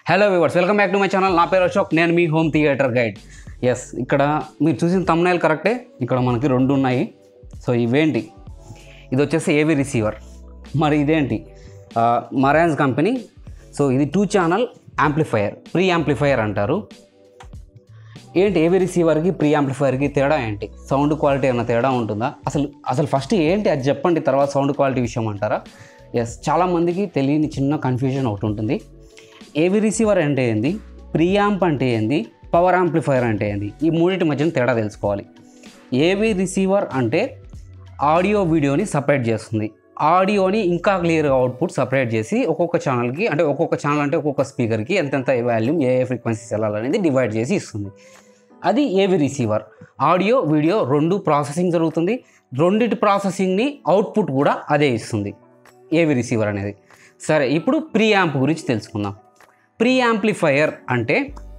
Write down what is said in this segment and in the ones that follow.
hello viewers welcome back to my channel నా పేరు అశోక్ నేను మీ హోమ్ థియేటర్ గైడ్ ఎస్ ఇక్కడ మీరు చూసిన తమ్నైల్ కరెక్టే ఇక్కడ మనకి రెండు ఉన్నాయి సో ఇవేంటి ఇది వచ్చేసి ఏవి రిసీవర్ మరి ఇదేంటి మరాన్స్ కంపెనీ సో ఇది two channel amplifier preamplifier అంటారు ఏంటి ఏవి రిసీవర్కి ప్రీ యాంప్లిఫైర్కి తేడా ఏంటి సౌండ్ క్వాలిటీ ఏమైనా తేడా ఉంటుందా అసలు అసలు ఫస్ట్ ఏంటి అది చెప్పండి తర్వాత సౌండ్ క్వాలిటీ విషయం అంటారా ఎస్ చాలామందికి తెలియని చిన్న కన్ఫ్యూజన్ ఒకటి ఉంటుంది ఏవి రిసీవర్ అంటే ఏంది ప్రీ యాంప్ అంటే ఏంది పవర్ యాంప్లిఫైర్ అంటే ఏంది ఈ మూడింటి మధ్యన తేడా తెలుసుకోవాలి ఏవి రిసీవర్ అంటే ఆడియో వీడియోని సపరేట్ చేస్తుంది ఆడియోని ఇంకా క్లియర్గా అవుట్పుట్ సపరేట్ చేసి ఒక్కొక్క ఛానల్కి అంటే ఒక్కొక్క ఛానల్ అంటే ఒక్కొక్క స్పీకర్కి ఎంతెంత వాల్యూమ్ ఏ ఏ ఫ్రీక్వెన్సీస్ వెళ్ళాలనేది డివైడ్ చేసి ఇస్తుంది అది ఏవి రిసీవర్ ఆడియో వీడియో రెండు ప్రాసెసింగ్ జరుగుతుంది రెండిటి ప్రాసెసింగ్ని అవుట్పుట్ కూడా అదే ఇస్తుంది ఏవి రిసీవర్ అనేది సరే ఇప్పుడు ప్రీ యాంప్ గురించి తెలుసుకుందాం ప్రీ యాంప్లిఫైయర్ అంటే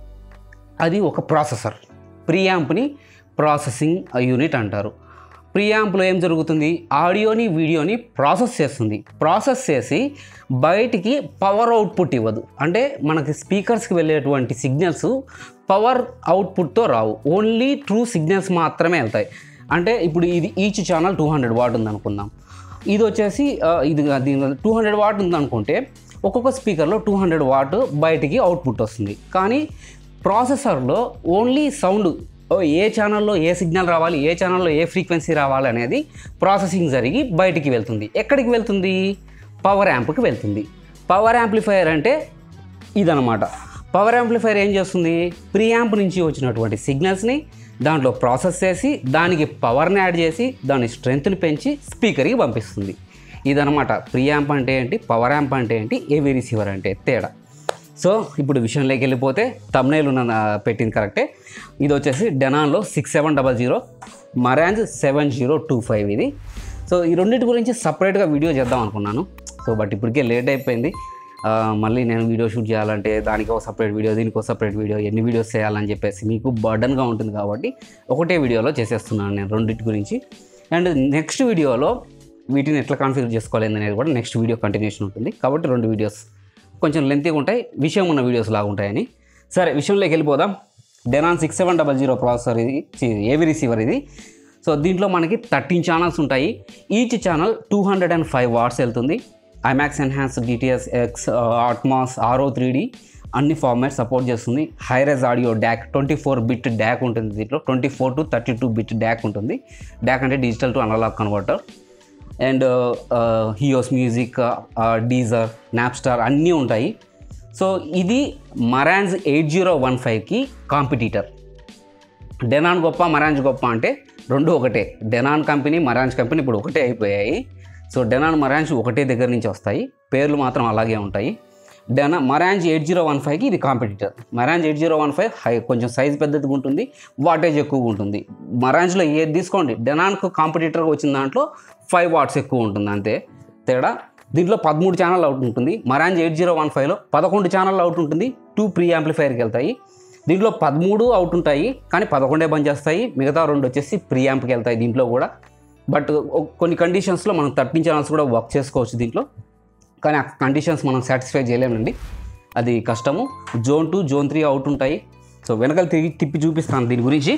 అది ఒక ప్రాసెసర్ ప్రియాంప్ని ప్రాసెసింగ్ యూనిట్ అంటారు ప్రియాంప్లో ఏం జరుగుతుంది ఆడియోని వీడియోని ప్రాసెస్ చేస్తుంది ప్రాసెస్ చేసి బయటికి పవర్ అవుట్పుట్ ఇవ్వదు అంటే మనకి స్పీకర్స్కి వెళ్ళేటువంటి సిగ్నల్స్ పవర్ అవుట్పుట్తో రావు ఓన్లీ ట్రూ సిగ్నల్స్ మాత్రమే వెళ్తాయి అంటే ఇప్పుడు ఇది each channel two hundred watt ఉంది అనుకుందాం ఇది వచ్చేసి ఆ, ఇది దీని టూ హండ్రెడ్ వాట్ ఉందనుకుంటే ఒక్కొక్క స్పీకర్లో టూ హండ్రెడ్ వాట్ బయటికి అవుట్పుట్ వస్తుంది కానీ ప్రాసెసర్లో ఓన్లీ సౌండ్ ఓ ఏ ఛానల్లో ఏ సిగ్నల్ రావాలి ఏ ఛానల్లో ఏ ఫ్రీక్వెన్సీ రావాలి అనేది ప్రాసెసింగ్ జరిగి బయటికి వెళ్తుంది ఎక్కడికి వెళ్తుంది పవర్ యాంప్కి వెళ్తుంది పవర్ యాంప్లిఫైయర్ అంటే ఇదనమాట పవర్ యాంప్లిఫైర్ ఏం చేస్తుంది ప్రీ యాంప్ నుంచి వచ్చినటువంటి సిగ్నల్స్ని దాంట్లో ప్రాసెస్ చేసి దానికి పవర్ని యాడ్ చేసి దాని స్ట్రెంగ్త్ని పెంచి స్పీకర్కి పంపిస్తుంది ఇదనమాట ప్రీ యాంప్ అంటే ఏంటి పవర్ యాంప్ అంటే ఏంటి ఏవి రిసీవర్ అంటే తేడా సో ఇప్పుడు విషయంలోకి వెళ్ళిపోతే తమ్నైల్ ఉన్న నా పెట్టింది కరెక్టే ఇది వచ్చేసి డెనాన్లో six seven double zero Marantz seven zero two five ఇది సో ఈ రెండింటి గురించి సపరేట్గా వీడియో చేద్దాం అనుకున్నాను సో బట్ ఇప్పటికే లేట్ అయిపోయింది ఆ, మళ్ళీ నేను వీడియో షూట్ చేయాలంటే దానికి ఒక సపరేట్ వీడియో దీనికి ఒక సపరేట్ వీడియో ఎన్ని వీడియోస్ చేయాలని చెప్పేసి మీకు బర్డన్గా ఉంటుంది కాబట్టి ఒకటే వీడియోలో చేసేస్తున్నాను నేను రెండింటి గురించి అండ్ నెక్స్ట్ వీడియోలో వీటిని ఎట్లా కాన్ఫిగర్ చేసుకోవాలి అనేది కూడా నెక్స్ట్ వీడియో కంటిన్యూషన్ ఉంటుంది కాబట్టి రెండు వీడియోస్ కొంచెం లెంతీగా ఉంటాయి విషయం ఉన్న వీడియోస్ లాగా ఉంటాయని సరే విషయంలోకి వెళ్ళిపోదాం Denon six seven double zero processor ఇది చి- ఏవి రిసీవర్ ఇది సో దీంట్లో మనకి థర్టీన్ ఛానల్స్ ఉంటాయి each channel two hundred and five watts వెళ్తుంది IMAX enhanced DTS X Atmos Auro three D అన్ని ఫార్మాట్ సపోర్ట్ చేస్తుంది hi res audio DAC twenty four bit DAC ఉంటుంది దీంట్లో twenty four to thirty two bit DAC ఉంటుంది DAC అంటే digital to analogue converter and HEOS music Deezer Napster అన్నీ ఉంటాయి so ఇది Marantz eight zero one ఫైవ్కి competitor Denon గొప్ప Marantz గొప్ప అంటే రెండు ఒకటే డెనాన్ కంపెనీ మరాన్స్ కంపెనీ ఇప్పుడు ఒకటే అయిపోయాయి సో డెనాన్ మరాన్స్ ఒకటే దగ్గర నుంచి వస్తాయి పేర్లు మాత్రం అలాగే ఉంటాయి Denon Marantz eight zero one ఫైవ్కి ఇది competitor Marantz eight zero one five హై కొంచెం సైజ్ పెద్దదిగా ఉంటుంది వాటేజ్ ఎక్కువగా ఉంటుంది మరాన్స్లో ఏది తీసుకోండి డెనాన్కు కాంపిటీటర్గా వచ్చిన దాంట్లో ఫైవ్ వాట్స్ ఎక్కువ ఉంటుంది అంతే తేడా దీంట్లో పదమూడు ఛానల్ అవుట్ ఉంటుంది మరాన్స్ ఎయిట్ జీరో వన్ ఫైవ్లో పదకొండు ఛానల్ అవుట్ ఉంటుంది టూ ప్రీ యాంప్లిఫైర్కి వెళ్తాయి దీంట్లో పదమూడు అవుట్ ఉంటాయి కానీ పదకొండే బంద్ చేస్తాయి మిగతా రెండు వచ్చేసి ప్రీ యాంప్కి వెళ్తాయి దీంట్లో కూడా బట్ ఒ- కొన్ని కండిషన్స్లో మనం థర్టీన్ ఛానల్స్ కూడా వర్క్ చేసుకోవచ్చు దీంట్లో కానీ ఆ కండిషన్స్ మనం సాటిస్ఫై చేయలేమండి అది కష్టము zone two zone three out ఉంటాయి సో వెనకాల తిరిగి తిప్పి చూపిస్తాను దీని గురించి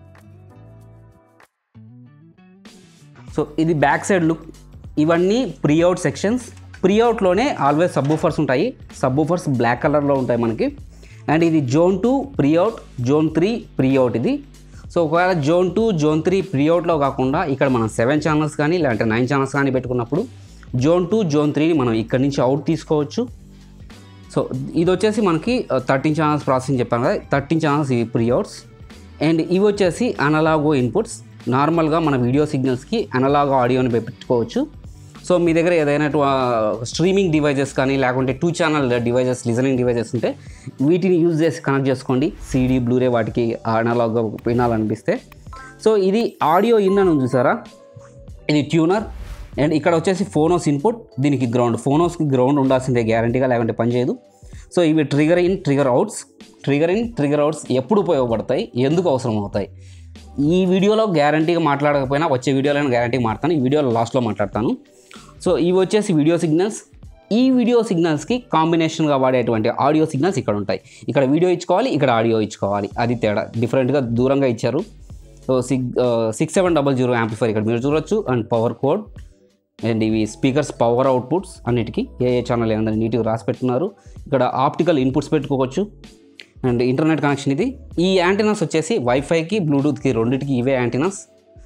సో ఇది బ్యాక్ సైడ్ లుక్ ఇవన్నీ ప్రీ అవుట్ సెక్షన్స్ ప్రీ అవుట్లోనే ఆల్వేస్ సబ్బూఫర్స్ ఉంటాయి సబ్బూఫర్స్ బ్లాక్ కలర్లో ఉంటాయి మనకి అండ్ ఇది zone two pre out zone three pre out ఇది సో ఒకవేళ zone two zone three pre అవుట్లో కాకుండా ఇక్కడ మనం సెవెన్ ఛానల్స్ కానీ లేదంటే నైన్ ఛానల్స్ కానీ పెట్టుకున్నప్పుడు జోన్ టూ జోన్ త్రీని మనం ఇక్కడ నుంచి అవుట్ తీసుకోవచ్చు సో ఇది వచ్చేసి మనకి థర్టీన్ ఛానల్స్ ప్రాసెసింగ్ చెప్పాను కదా థర్టీన్ ఛానల్స్ ఇవి ప్రీ అవుట్స్ అండ్ ఇవి వచ్చేసి అనలాగో ఇన్పుట్స్ నార్మల్గా మన వీడియో సిగ్నల్స్కి అనలాగ్ ఆడియోని పెట్టుకోవచ్చు సో మీ దగ్గర ఏదైనా స్ట్రీమింగ్ డివైజెస్ కానీ లేకుంటే two channel devices listening devices ఉంటే వీటిని యూజ్ చేసి కనెక్ట్ చేసుకోండి సీడీ బ్లూరే వాటికి అనలాగ్గా వినాలనిపిస్తే సో ఇది ఆడియో ఇన్ అని ఉంది చూసారా ఇది ట్యూనర్ అండ్ ఇక్కడ వచ్చేసి ఫోనోస్ ఇన్పుట్ దీనికి గ్రౌండ్ ఫోనోస్కి గ్రౌండ్ ఉండాల్సిందే గ్యారంటీగా లేకుంటే పనిచేయదు సో ఇవి trigger in trigger outs trigger in trigger outs ఎప్పుడు ఉపయోగపడతాయి ఎందుకు అవసరం అవుతాయి ఈ వీడియోలో గ్యారంటీగా మాట్లాడకపోయినా వచ్చే వీడియోలో గ్యారంటీగా మాట్లాడతాను ఈ వీడియోలో లాస్ట్లో మాట్లాడతాను సో ఇవి వచ్చేసి వీడియో సిగ్నల్స్ ఈ వీడియో సిగ్నల్స్కి కాంబినేషన్గా వాడేటువంటి ఆడియో సిగ్నల్స్ ఇక్కడ ఉంటాయి ఇక్కడ వీడియో ఇచ్చుకోవాలి ఇక్కడ ఆడియో ఇచ్చుకోవాలి అది తేడా డిఫరెంట్గా దూరంగా ఇచ్చారు so sick six seven double zero amplifier ఇక్కడ మీరు చూడొచ్చు అండ్ పవర్ కోడ్ అండ్ ఇవి స్పీకర్స్ పవర్ అవుట్పుట్స్ అన్నిటికీ ఏ ఏ ఛానల్ ఏందని నీట్గా రాసి పెట్టున్నారు ఇక్కడ ఆప్టికల్ ఇన్పుట్స్ పెట్టుకోవచ్చు అండ్ ఇంటర్నెట్ కనెక్షన్ ఇది ఈ యాంటీనాస్ వచ్చేసి వైఫైకి బ్లూటూత్కి రెండింటికి ఇవే యాంటీనాస్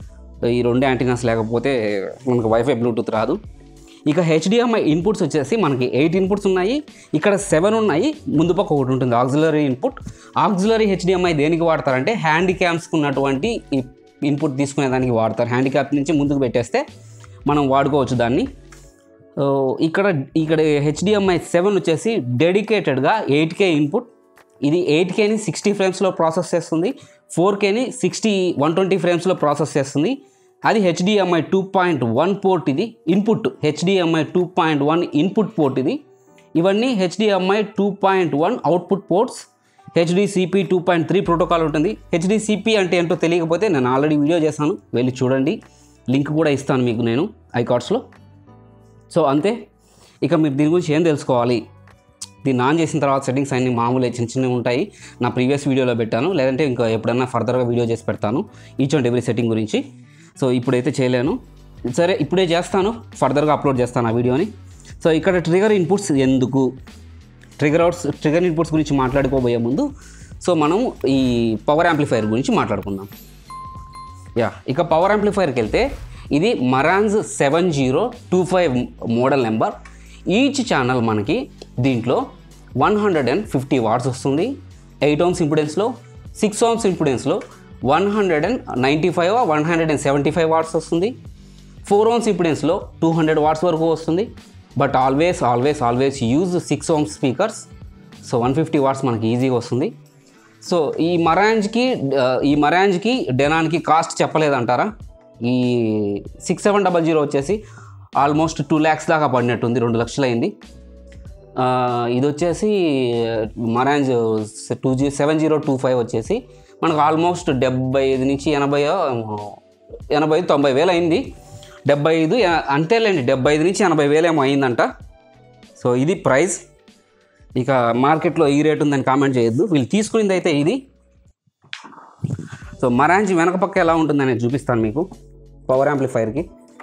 ఈ రెండు యాంటీనాస్ లేకపోతే మనకు వైఫై బ్లూటూత్ రాదు ఇక హెచ్డిఎంఐ ఇన్పుట్స్ వచ్చేసి మనకి ఎయిట్ ఇన్పుట్స్ ఉన్నాయి ఇక్కడ సెవెన్ ఉన్నాయి ముందు పక్క ఒకటి ఉంటుంది ఆక్సిలరీ ఇన్పుట్ ఆక్సిలరీ హెచ్డిఎంఐ దేనికి వాడతారంటే హ్యాండిక్యాప్స్కి ఉన్నటువంటి ఈ ఇన్పుట్ తీసుకునే దానికి వాడతారు హ్యాండిక్యాప్ నుంచి ముందుకు పెట్టేస్తే మనం వాడుకోవచ్చు దాన్ని సో ఇక్కడ ఇక్కడ హెచ్డిఎంఐ సెవెన్ వచ్చేసి డెడికేటెడ్గా ఎయిట్ కే ఇన్పుట్ ఇది ఎయిట్ కేని సిక్స్టీ ఫ్రేమ్స్లో ప్రాసెస్ చేస్తుంది ఫోర్ కేని సిక్స్టీ వన్ ట్వంటీ ఫ్రేమ్స్లో ప్రాసెస్ చేస్తుంది అది HDMI two point one port ఇది input HDMI two point one input port ఇది ఇవన్నీ HDMI two point one output ports HDCP two point three protocol ఉంటుంది హెచ్డిసిపి అంటే ఏంటో తెలియకపోతే నేను ఆల్రెడీ వీడియో చేశాను వెళ్ళి చూడండి లింక్ కూడా ఇస్తాను మీకు నేను ఐకార్డ్స్లో సో అంతే ఇక మీరు దీని గురించి ఏం తెలుసుకోవాలి దీన్ని ఆన్ చేసిన తర్వాత సెట్టింగ్స్ అన్ని మామూలే చిన్న చిన్నవి ఉంటాయి నా ప్రీవియస్ వీడియోలో పెట్టాను లేదంటే ఇంకా ఎప్పుడన్నా ఫర్దర్గా వీడియో చేసి పెడతాను ఈచ్ అండ్ ఎవ్రీ సెట్టింగ్ గురించి సో ఇప్పుడైతే చేయలేను సరే ఇప్పుడే చేస్తాను ఫర్దర్గా అప్లోడ్ చేస్తాను ఆ వీడియోని సో ఇక్కడ ట్రిగర్ ఇన్పుట్స్ ఎందుకు ట్రిగర్ అవుట్స్ ట్రిగర్ ఇన్పుట్స్ గురించి మాట్లాడుకోబోయే ముందు సో మనం ఈ పవర్ యాంప్లిఫైయర్ గురించి మాట్లాడుకుందాం యా ఇక పవర్ యాంప్లిఫైర్కి వెళ్తే ఇది Marantz seven zero two five model number each channel మనకి దీంట్లో one hundred and fifty watts వస్తుంది ఎయిట్ ఓమ్స్ ఇంపిడెన్స్లో సిక్స్ ఓమ్స్ ఇంపిడెన్స్లో one hundred and ninety five one hundred and seventy five watts వస్తుంది ఫోర్ ఓమ్స్ ఇంపిడెన్స్లో two hundred watts వరకు వస్తుంది but always always always use six ohms speakers so one fifty watts మనకి ఈజీగా వస్తుంది so ఈ మరాంజ్కి ఆ, ఈ మరాంజ్కి డెనాన్కి కాస్ట్ చెప్పలేదంటారా ఈ సిక్స్ సెవెన్ డబల్ జీరో వచ్చేసి ఆల్మోస్ట్ టూ ల్యాక్స్ దాకా పడినట్టుంది రెండు లక్షలు అయింది ఆ, ఇది వచ్చేసి Marantz two G seven zero two five వచ్చేసి మనకు ఆల్మోస్ట్ డెబ్బై ఐదు నుంచి ఎనభై ఎనభై ఐదు తొంభై వేలు అయింది డెబ్బై ఐదు ఎ- అంతేలేండి డెబ్బై ఐదు నుంచి ఎనభై వేలు ఏమో అయిందంట సో ఇది ప్రైస్ ఇక మార్కెట్లో ఈ రేట్ ఉందని కామెంట్ చేయొద్దు వీళ్ళు తీసుకునేది అయితే ఇది సో మరాంజ్ వెనక పక్క ఎలా ఉంటుందని చూపిస్తాను మీకు పవర్ యాంప్లిఫైర్కి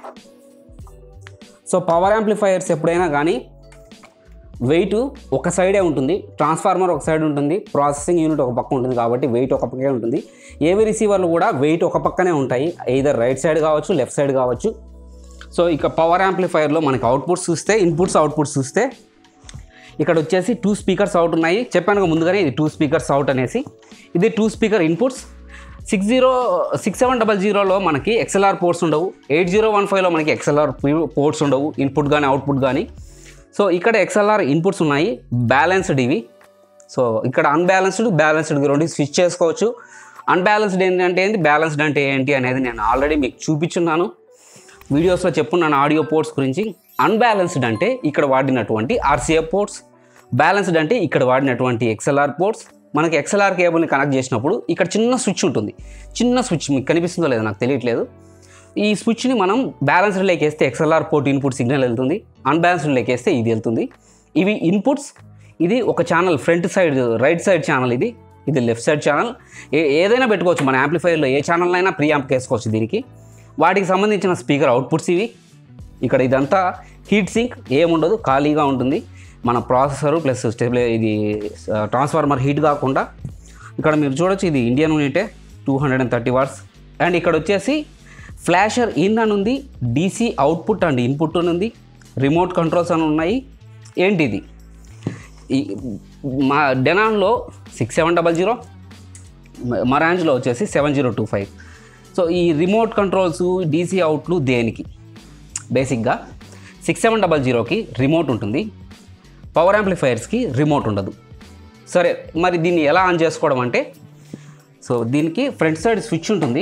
సో పవర్ యాంప్లిఫైయర్స్ ఎప్పుడైనా కానీ వెయిట్ ఒక సైడే ఉంటుంది ట్రాన్స్ఫార్మర్ ఒక సైడ్ ఉంటుంది ప్రాసెసింగ్ యూనిట్ ఒక పక్క ఉంటుంది కాబట్టి వెయిట్ ఒక పక్కే ఉంటుంది ఏవి రిసీవర్లు కూడా వెయిట్ ఒక పక్కనే ఉంటాయి either రైట్ సైడ్ కావచ్చు లెఫ్ట్ సైడ్ కావచ్చు సో ఇక పవర్ యాంప్లిఫైర్లో మనకి అవుట్పుట్స్ చూస్తే ఇన్పుట్స్ అవుట్పుట్స్ చూస్తే ఇక్కడ వచ్చేసి టూ స్పీకర్స్ అవుట్ ఉన్నాయి చెప్పాను కదా ముందుగానే ఇది టూ స్పీకర్స్ అవుట్ అనేసి ఇది two speaker inputs six zero six seven double జీరోలో మనకి ఎక్స్ఎల్ఆర్ పోర్ట్స్ ఉండవు ఎయిట్ జీరో వన్ ఫైవ్లో మనకి ఎక్స్ఎల్ఆర్ పోర్ట్స్ ఉండవు ఇన్పుట్ కానీ అవుట్పుట్ కానీ సో ఇక్కడ ఎక్స్ఎల్ఆర్ ఇన్పుట్స్ ఉన్నాయి బ్యాలెన్స్డ్ ఇవి సో ఇక్కడ అన్బ్యాలెన్స్డ్ బ్యాలెన్స్డ్ రెండు స్విచ్ చేసుకోవచ్చు అన్బ్యాలెన్స్డ్ ఏంటంటే ఏంటి బ్యాలెన్స్డ్ అంటే ఏంటి అనేది నేను ఆల్రెడీ మీకు చూపించున్నాను వీడియోస్లో చెప్పున్నాను ఆడియో పోర్ట్స్ గురించి అన్బ్యాలెన్స్డ్ అంటే ఇక్కడ వాడినటువంటి ఆర్సీఎఫ్ పోర్ట్స్ బ్యాలెన్స్డ్ అంటే ఇక్కడ వాడినటువంటి ఎక్స్ఎల్ఆర్ పోర్ట్స్ మనకి ఎక్స్ఎల్ఆర్ కేబుల్ని కనెక్ట్ చేసినప్పుడు ఇక్కడ చిన్న స్విచ్ ఉంటుంది చిన్న స్విచ్ మీకు కనిపిస్తుందో లేదో నాకు తెలియట్లేదు ఈ స్విచ్ని మనం బ్యాలెన్స్డ్ లేకేస్తే ఎక్స్ఎల్ఆర్ పోర్ట్ ఇన్పుట్ సిగ్నల్ వెళ్తుంది అన్బ్యాలెన్స్డ్ లేకేస్తే ఇది వెళ్తుంది ఇవి ఇన్పుట్స్ ఇది ఒక channel front side right side channel ఇది ఇది లెఫ్ట్ సైడ్ ఛానల్ ఏ ఏదైనా పెట్టుకోవచ్చు మన యాంప్లిఫైర్లో ఏ ఛానల్ అయినా ప్రీ యాంప్ వేసుకోవచ్చు దీనికి వాటికి సంబంధించిన స్పీకర్ అవుట్పుట్స్ ఇవి ఇక్కడ ఇదంతా హీట్ సింక్ ఏముండదు ఖాళీగా ఉంటుంది మన ప్రాసెసర్ ప్లస్ స్టెబిలై ఇది ట్రాన్స్ఫార్మర్ హీట్ కాకుండా ఇక్కడ మీరు చూడొచ్చు ఇది ఇండియన్ యూనిటే two hundred and thirty watts and ఇక్కడ వచ్చేసి ఫ్లాషర్ ఇన్ అని ఉంది డీసీ అవుట్పుట్ అండ్ ఇన్పుట్ అని ఉంది రిమోట్ కంట్రోల్స్ అని ఉన్నాయి ఏంటిది ఈ మా డెనాన్లో సిక్స్ సెవెన్ డబల్ జీరో మరాంజ్లో వచ్చేసి seven zero two five so ఈ రిమోట్ కంట్రోల్స్ డీసీ అవుట్లు దేనికి బేసిక్గా సిక్స్ సెవెన్ డబల్ జీరోకి రిమోట్ ఉంటుంది పవర్ యాంప్లిఫైయర్స్కి రిమోట్ ఉండదు సరే మరి దీన్ని ఎలా ఆన్ చేసుకోవడం అంటే సో దీనికి ఫ్రంట్ సైడ్ స్విచ్ ఉంటుంది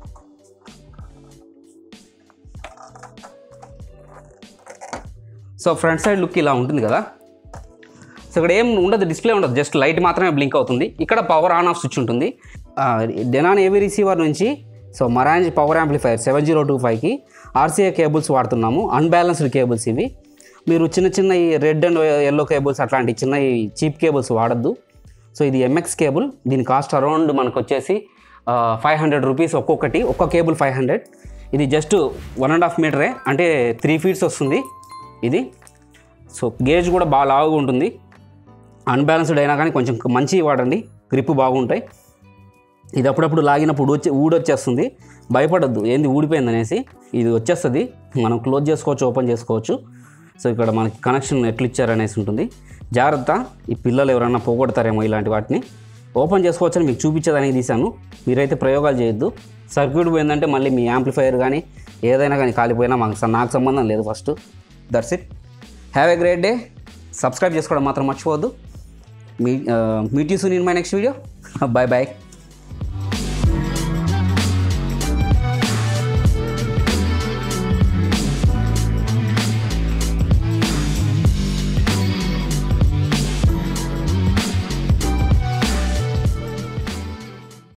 సో ఫ్రంట్ సైడ్ లుక్ ఇలా ఉంటుంది కదా సో ఇక్కడ ఏం ఉండదు డిస్ప్లే ఉండదు జస్ట్ లైట్ మాత్రమే బ్లింక్ అవుతుంది ఇక్కడ పవర్ ఆన్ ఆఫ్ స్విచ్ ఉంటుంది డెనాన్ ఏవీ రిసీవర్ నుంచి so Marantz power amplifier seven zero two ఫైవ్కి ఆర్సీఏ కేబుల్స్ వాడుతున్నాము అన్బ్యాలెన్స్డ్ కేబుల్స్ ఇవి మీరు చిన్న చిన్న ఈ రెడ్ అండ్ ఎల్లో కేబుల్స్ అట్లాంటి చిన్న ఈ చీప్ కేబుల్స్ వాడద్దు సో ఇది ఎంఎక్స్ కేబుల్ దీని కాస్ట్ అరౌండ్ మనకు వచ్చేసి ఫైవ్ హండ్రెడ్ రూపీస్ ఒక్కొక్కటి ఒక్క కేబుల్ ఫైవ్ హండ్రెడ్ ఇది జస్ట్ వన్ అండ్ హాఫ్ మీటరే అంటే త్రీ ఫీట్స్ వస్తుంది ఇది సో గేజ్ కూడా బాగా లావుగా ఉంటుంది అన్బ్యాలెన్స్డ్ అయినా కానీ కొంచెం మంచి వాడండి గ్రిప్ బాగుంటాయి ఇది అప్పుడప్పుడు లాగినప్పుడు వచ్చి ఊడొచ్చేస్తుంది భయపడద్దు ఏంది ఊడిపోయింది అనేసి ఇది వచ్చేస్తుంది మనం క్లోజ్ చేసుకోవచ్చు ఓపెన్ చేసుకోవచ్చు సో ఇక్కడ మనకి కనెక్షన్ ఎట్లు ఇచ్చారనేసి ఉంటుంది జాగ్రత్త ఈ పిల్లలు ఎవరైనా పోగొడతారేమో ఇలాంటి వాటిని ఓపెన్ చేసుకోవచ్చని మీకు చూపించేదానికి తీశాను మీరైతే ప్రయోగాలు చేయొద్దు సర్క్యూట్ పోయిందంటే మళ్ళీ మీ యాంప్లిఫైయర్ కానీ ఏదైనా కానీ కాలిపోయినా మాకు నాకు సంబంధం లేదు first that's it have a great day subscribe చేసుకోవడం మాత్రం మర్చిపోవద్దు మీ meet you soon in my next video bye bye